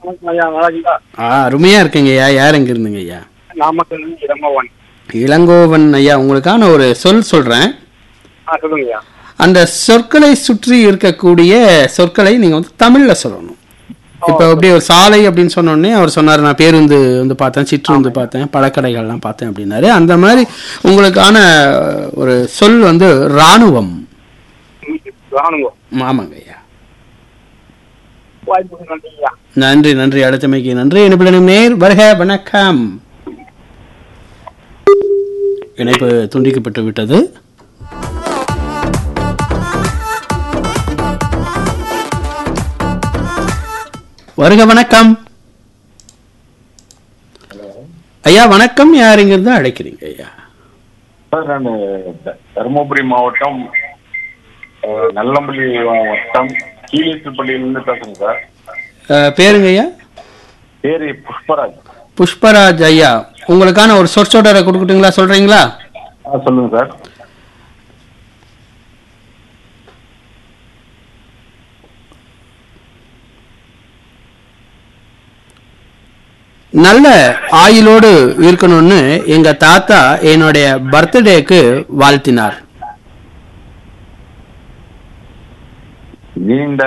வணக்கம் ஐயா நல்லா இருக்கீங்களா ஆ அருமையா இருக்குங்க ஐயா யார் எங்க இருந்துங்க ஐயா நாமக்கல் இடமவன் இளங்கோவன் ஐயா உங்களுக்கான ஒரு சொல் சொல்றேன் ஆ சொல்லுங்க ஐயா அந்த சொற்களை சுற்றி இருக்கக்கூடிய சொற்களை நீங்க வந்து தமிழ்ல சொல்லணும் இப்போ அப்படியே ஒரு சாலை அப்படின்னு சொன்ன உடனே அவர் சொன்னார் நான் பேருந்து வந்து பார்த்தேன் சிற்றுந்து பார்த்தேன் பழக்கடைகள்லாம் பார்த்தேன் அப்படின்னாரு அந்த மாதிரி உங்களுக்கான ஒரு சொல் வந்து ராணுவம் ராணுவம் ஆமாங்க ஐயா வாய்ப்பு நன்றி ஐயா நன்றி நன்றி அடுத்தமைக்கு நன்றி இணைப்பிலும் நேர் வருக வணக்கம் இணைப்பு துண்டிக்கப்பட்டு விட்டது வருக வணக்கம் ஐயா வணக்கம் யார் இங்கிருந்து அழைக்கிறீங்க ஐயா சார் நான் தருமபுரி மாவட்டம் அஹ், நல்லம்பள்ளி வட்டம் கீழேசுப்பள்ளியிலிருந்து பேசுறேன் சார் அஹ், பேருங்க ஐயா பேரு புஷ்பராஜ் புஷ்பராஜ் ஐயா உங்களுக்கான ஒரு சொற்சொடரை கொடுக்கட்டுங்களா சொல்றீங்களா ஆ சொல்லுங்க சார் நல்ல ஆயுளோடு இருக்கணும்னு எங்க தாத்தா என்னுடைய பர்த்டேக்கு வாழ்த்தினார் நீண்ட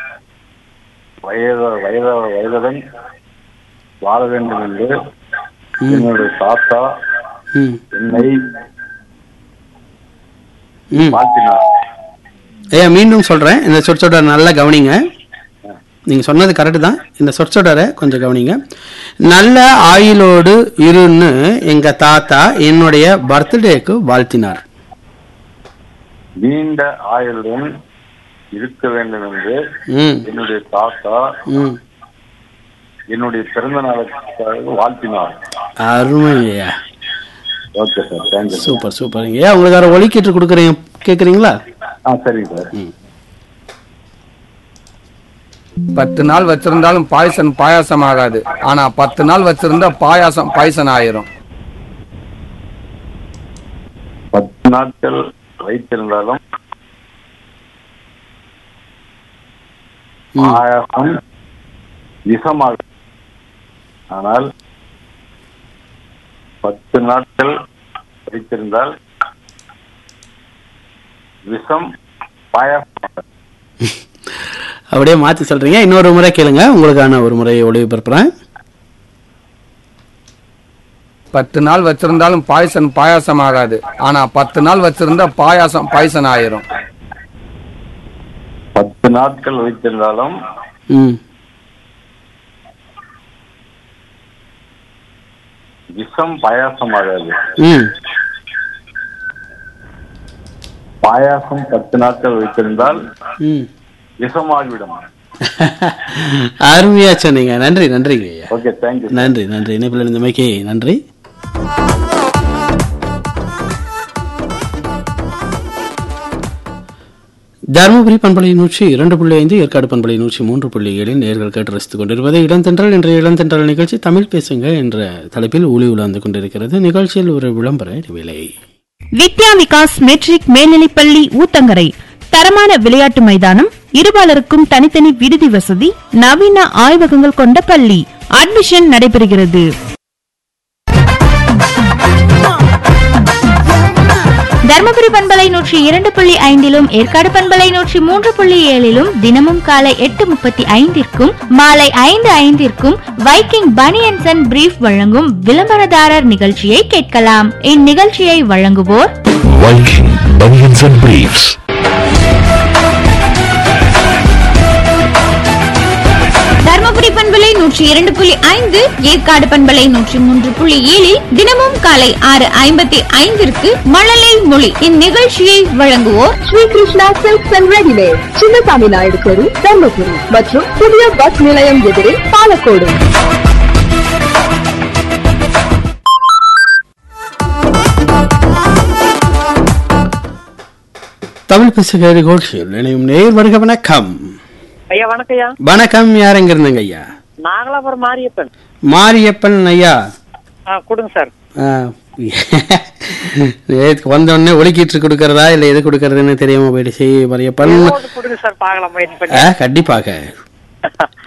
வயத வயத வயதுடன் வாழ வேண்டும் என்று என்னுடைய தாத்தா ம், என்னை ம். வாழ்த்தினார் ஐயா மீண்டும் சொல்றேன் இந்த சொற்சொடர் நல்லா கவனிங்க நீங்க சொன்னது கரெக்டு தான் இந்த சொற்சொடரை கொஞ்சம் கவனிங்க நல்ல ஆயுளோடு இருன்னு எங்க தாத்தா என்னுடைய பர்த்டேக்கு வாழ்த்தினார் நீண்ட ஆயுளுடன் இருக்க வேண்டும் என்று ம் என்னுடைய தாத்தா ம் என்னுடைய பிறந்த நாளுக்காக வாழ்த்தினார் அருமை ஐயா ஓகே சார் தேங்க்யூ சூப்பர் சூப்பருங்க ஐயா உங்களுக்கு வேற ஒலிக்கிட்டு கொடுக்குறீங்க கேட்குறீங்களா ஆ சரிங்க சார் பத்து நாள் வச்சிருந்தாலும் பாயசம் பாயாசம் ஆகாது ஆனா பத்து நாள் வச்சிருந்தா பாயாசம் பாயசம் ஆயிரும் பத்து நாட்கள் வைத்திருந்தாலும் ம். பாயாசம் விஷமாக ஆனால் பத்து நாட்கள் வைத்திருந்தால் விஷம் பாயாசம் அப்படியே மாத்தி சொல்றீங்க இன்னொரு முறை கேளுங்க உங்களுக்கான ஒரு முறையை ஒளிபரப்புறேன் பத்து நாள் வச்சிருந்தாலும் பாயசம் பாயாசம் ஆகாது ஆனா பத்து நாள் வச்சிருந்தா பாயாசம் பாயசம் ஆயிரும் பத்து நாட்கள் வைத்திருந்தாலும் ம் விஷம் பாயாசம் ஆகாது ம் பாயாசம் பத்து நாட்கள் வைத்திருந்தால் ம் விஷமாகிவிடும் அருமையா சொன்னீங்க நன்றி நன்றிங்க ஐயா ஓகே தேங்க்யூ நன்றி நன்றி இணைப்பில் இருந்தமைக்கு நன்றி தருமபுரி பண்பலை நூற்றி இரண்டு புள்ளி ஐந்து ஏற்காடு பண்பலை நூற்றி மூன்று புள்ளி ஏழில் நேர்கள் கேட்டு ரசித்துக் கொண்டிருப்பது இளந்தென்றல் என்ற இளந்தென்றல் நிகழ்ச்சி தமிழ் பேசுங்க என்ற தலைப்பில் ஒளி உலாந்து கொண்டிருக்கிறது நிகழ்ச்சியில் ஒரு விளம்பர இடைவேளை வித்யா விகாஸ் மெட்ரிக் மேல்நிலைப்பள்ளி ஊத்தங்கரை தரமான விளையாட்டு மைதானம் இருபாலருக்கும் தனித்தனி விடுதி வசதி நவீன ஆய்வகங்கள் கொண்ட பள்ளி அட்மிஷன் நடைபெறுகிறது தர்மபுரி பண்பலை நூற்றி இரண்டு புள்ளி ஐந்திலும் ஏற்காடு பண்பலை நூற்றி மூன்று புள்ளி ஏழிலும் தினமும் காலை எட்டு முப்பத்தி ஐந்திற்கும் மாலை ஐந்து ஐந்திற்கும் வைக்கிங் பனியன்சன் அண்ட் பிரீஃப் வழங்கும் விளம்பரதாரர் நிகழ்ச்சியை கேட்கலாம் இந்நிகழ்ச்சியை வழங்குவோர் Viking Bunions and Briefs. Dharmapuri பண்பலை நூற்றி இரண்டு புள்ளி ஐந்து ஏற்காடு பண்பலை நூற்றி மூன்று புள்ளி ஏழில் தினமும் காலை ஆறு ஐம்பத்தி ஐந்திற்கு மழலை மொழி இந்நிகழ்ச்சியை வழங்குவோர் Sri Krishna silks and readymade Chinnasamy Naidu தெரு தர்மபுரி மற்றும் புதிய பஸ் நிலையம் எதிரே பாலக்கோடு தமிழ் பேசுகிற நிகழ்ச்சியில் இணையும் நேர் வருக வணக்கம் ஐயா வணக்கம் ஐயா வணக்கம் யார் எங்க இருந்தங்க ஐயா நாகலாபுரம் மாரியப்பன் மாரியப்பன் ஐயா ஆ கொடுங்க சார் ஆ, நேத்து வந்த உடனே ஒலிக்கீற்று கொடுக்கறதா இல்ல எது கொடுக்கறதுன்னு தெரியாம போயிடுச்சு மாரியப்பன் ஏதோ ஒண்ணு கொடுங்க சார் பார்க்கலாம் முயற்சி பண்ணி ஆ, கண்டிப்பாக